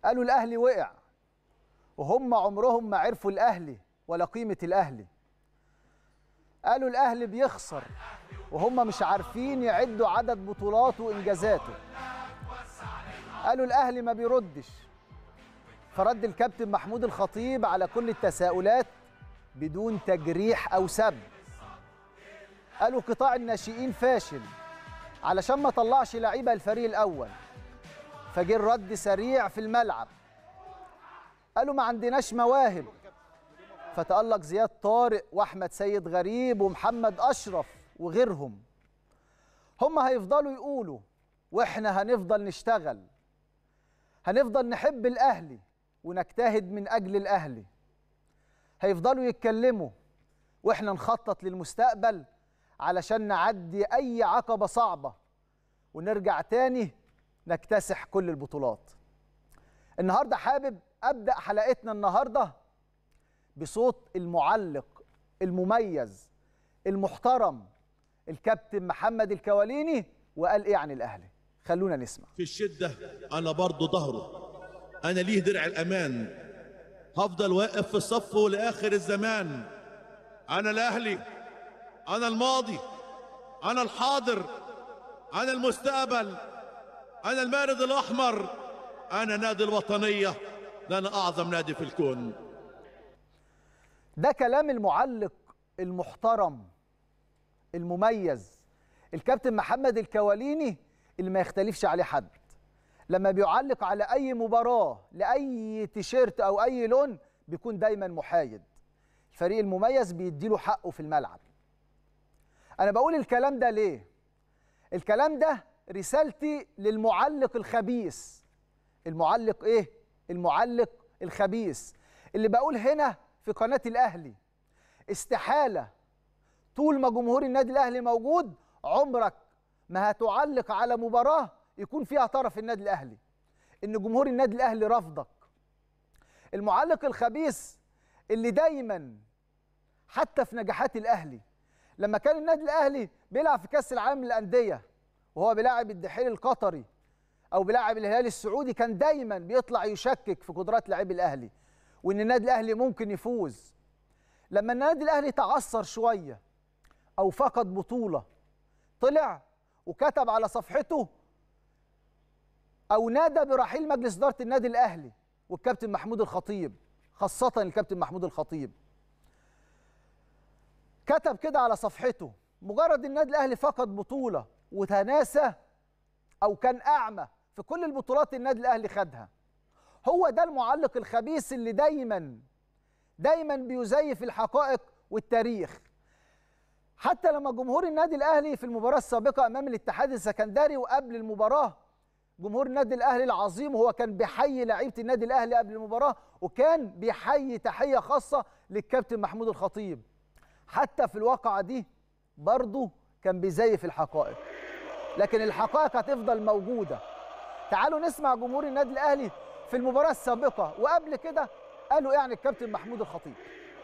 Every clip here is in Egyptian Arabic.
قالوا الاهلي وقع وهم عمرهم ما عرفوا الاهلي ولا قيمه الاهلي قالوا الاهلي بيخسر وهم مش عارفين يعدوا عدد بطولاته وانجازاته قالوا الاهلي ما بيردش فرد الكابتن محمود الخطيب على كل التساؤلات بدون تجريح او سب قالوا قطاع الناشئين فاشل علشان ما طلعش لعيبه الفريق الاول فجه الرد سريع في الملعب قالوا ما عندناش مواهب فتألق زياد طارق واحمد سيد غريب ومحمد اشرف وغيرهم هم هيفضلوا يقولوا واحنا هنفضل نشتغل هنفضل نحب الاهلي ونجتهد من اجل الاهلي هيفضلوا يتكلموا واحنا نخطط للمستقبل علشان نعدي اي عقبه صعبه ونرجع تاني نكتسح كل البطولات النهارده حابب ابدا حلقتنا النهارده بصوت المعلق المميز المحترم الكابتن محمد الكواليني وقال ايه عن الاهلي خلونا نسمع في الشدة أنا برضه ظهره أنا ليه درع الأمان هفضل واقف في الصف لآخر الزمان أنا الأهلي أنا الماضي أنا الحاضر أنا المستقبل أنا المارد الأحمر أنا نادي الوطنية ده أنا أعظم نادي في الكون ده كلام المعلق المحترم المميز الكابتن محمد الكواليني اللي ما يختلفش عليه حد لما بيعلق على اي مباراه لاي تيشيرت او اي لون بيكون دايما محايد الفريق المميز بيديله حقه في الملعب انا بقول الكلام ده ليه الكلام ده رسالتي للمعلق الخبيث المعلق ايه المعلق الخبيث اللي بقول هنا في قناه الاهلي استحاله طول ما جمهور النادي الاهلي موجود عمرك ما هتعلق على مباراه يكون فيها طرف النادي الاهلي ان جمهور النادي الاهلي رفضك المعلق الخبيث اللي دايما حتى في نجاحات الاهلي لما كان النادي الاهلي بيلعب في كاس العالم للانديه وهو بيلاعب الدحيل القطري او بيلاعب الهلال السعودي كان دايما بيطلع يشكك في قدرات لاعبي الاهلي وان النادي الاهلي ممكن يفوز لما النادي الاهلي تعثر شويه او فقد بطوله طلع وكتب على صفحته او نادى برحيل مجلس اداره النادي الاهلي والكابتن محمود الخطيب خاصه الكابتن محمود الخطيب كتب كده على صفحته مجرد النادي الاهلي فقد بطوله وتناسى او كان اعمى في كل البطولات النادي الاهلي خدها هو ده المعلق الخبيث اللي دايما دايما بيزيف الحقائق والتاريخ حتى لما جمهور النادي الاهلي في المباراه السابقه امام الاتحاد السكندري وقبل المباراه جمهور النادي الاهلي العظيم وهو كان بيحيي لعيبه النادي الاهلي قبل المباراه وكان بيحيي تحيه خاصه للكابتن محمود الخطيب حتى في الواقعه دي برضه كان بيزيف الحقائق لكن الحقائق هتفضل موجوده تعالوا نسمع جمهور النادي الاهلي في المباراه السابقه وقبل كده قالوا ايه عن الكابتن محمود الخطيب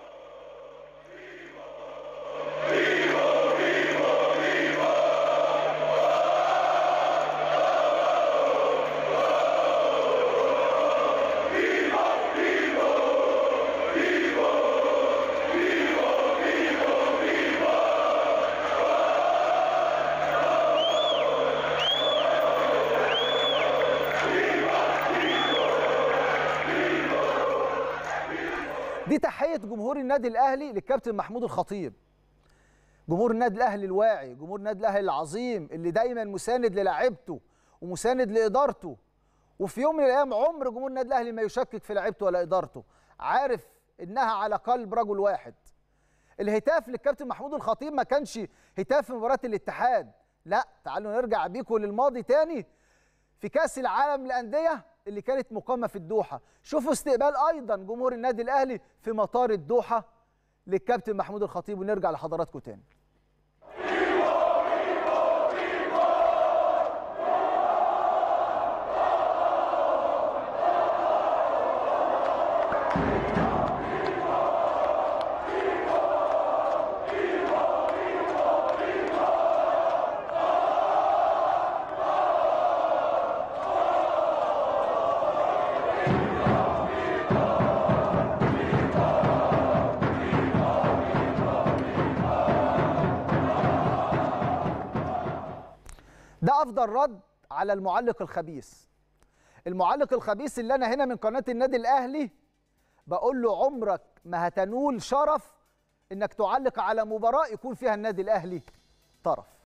دي تحيه جمهور النادي الاهلي للكابتن محمود الخطيب جمهور النادي الاهلي الواعي جمهور النادي الاهلي العظيم اللي دايما مساند للاعيبته ومساند لادارته وفي يوم من الايام عمر جمهور النادي الاهلي ما يشكك في لعيبته ولا ادارته عارف انها على قلب رجل واحد الهتاف للكابتن محمود الخطيب ما كانش هتاف في مباراه الاتحاد لا تعالوا نرجع بيكم للماضي تاني في كاس العالم للانديه اللي كانت مقامه في الدوحه شوفوا استقبال ايضا جمهور النادي الاهلي في مطار الدوحه للكابتن محمود الخطيب ونرجع لحضراتكم تاني ده افضل رد على المعلق الخبيث المعلق الخبيث اللي انا هنا من قناه النادي الاهلي بقول له عمرك ما هتنول شرف انك تعلق على مباراه يكون فيها النادي الاهلي طرف